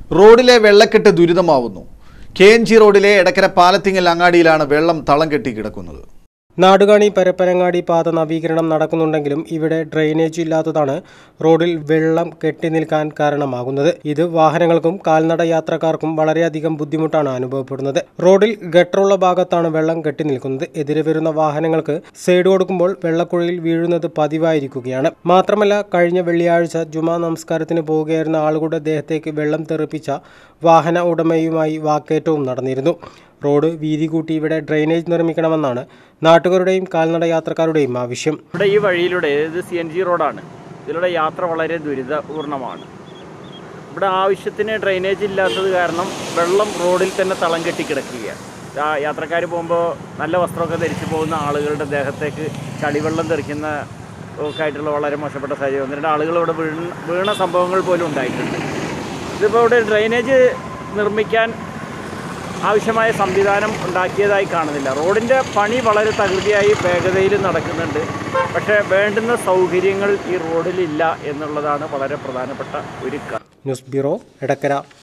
റോഡിലെ വെള്ളക്കെട്ട് ദുരിതമാവുന്നു K N G റോഡിലെ എടക്കര പാലത്തിങ്ങൽ അങ്ങാടിയിലാണ് വെള്ളം തളം കെട്ടി കിടക്കുന്നത് നാടുകാണി പരപ്പനങ്ങാടി പാത നവീകരണം നടക്കുന്നുണ്ടെങ്കിലും ഇവിടെ ഡ്രെയിനേജ് ഇല്ലാത്തതാണ് റോഡിൽ വെള്ളം കെട്ടി നിൽക്കാൻ കാരണമാകുന്നത് ഇത് വാഹനങ്ങൾക്കും കാൽനട യാത്രക്കാർക്കും വളരെയധികം ബുദ്ധിമുട്ടാണ് അനുഭവപ്പെടുന്നത് റോഡിൽ ഗട്ടറുള്ള ഭാഗത്താണ് വെള്ളം കെട്ടി നിൽക്കുന്നത് എതിരെ വരുന്ന വാഹനങ്ങൾക്ക് സൈഡ് കൊടുക്കുമ്പോൾ വെള്ളക്കുഴിയിൽ വീഴുന്നത് പതിവായിരിക്കുകയാണ് മാത്രമല്ല കഴിഞ്ഞ വെള്ളിയാഴ്ച ജുമാ നമസ്കാരത്തിന് പോവുകയായിരുന്ന ആളുകളുടെ ദേഹത്തേക്ക് വെള്ളം തെറിപ്പിച്ച വാഹന ഉടമയുമായി വാക്കേറ്റവും നടന്നിരുന്നു റോഡ് വീതി കൂട്ടി ഇവിടെ ഡ്രെയിനേജ് നിർമ്മിക്കണമെന്നാണ് നാട്ടുകാരുടെയും കാൽനട യാത്രക്കാരുടെയും ആവശ്യം ഇവിടെ ഈ വഴിയിലൂടെ ഇത് സി എൻ ജി റോഡാണ് ഇതിലൂടെ യാത്ര വളരെ ദുരിതപൂർണമാണ് ഇവിടെ ആവശ്യത്തിന് ഡ്രെയിനേജ് ഇല്ലാത്തത് കാരണം വെള്ളം റോഡിൽ തന്നെ തളം കെട്ടി കിടക്കുകയാണ് ആ യാത്രക്കാർ പോകുമ്പോൾ നല്ല വസ്ത്രമൊക്കെ ധരിച്ചു പോകുന്ന ആളുകളുടെ ദേഹത്തേക്ക് ചളിവെള്ളം തെറിക്കുന്ന ഒക്കെ ആയിട്ടുള്ള വളരെ മോശപ്പെട്ട സാഹചര്യം ഒന്ന് രണ്ട് ആളുകൾ ഇവിടെ വീണ വീണ സംഭവങ്ങൾ പോലും ഉണ്ടായിട്ടുണ്ട് ഇതിപ്പോൾ ഇവിടെ ഡ്രെയിനേജ് നിർമ്മിക്കാൻ ആവശ്യമായ സംവിധാനം ഉണ്ടാക്കിയതായി കാണുന്നില്ല റോഡിൻ്റെ പണി വളരെ തകൃതിയായി വേഗതയിൽ നടക്കുന്നുണ്ട് പക്ഷേ വേണ്ടുന്ന സൗകര്യങ്ങൾ ഈ റോഡിലില്ല എന്നുള്ളതാണ് വളരെ പ്രധാനപ്പെട്ട ഒരു കാര്യം ന്യൂസ് ബ്യൂറോ എടക്കര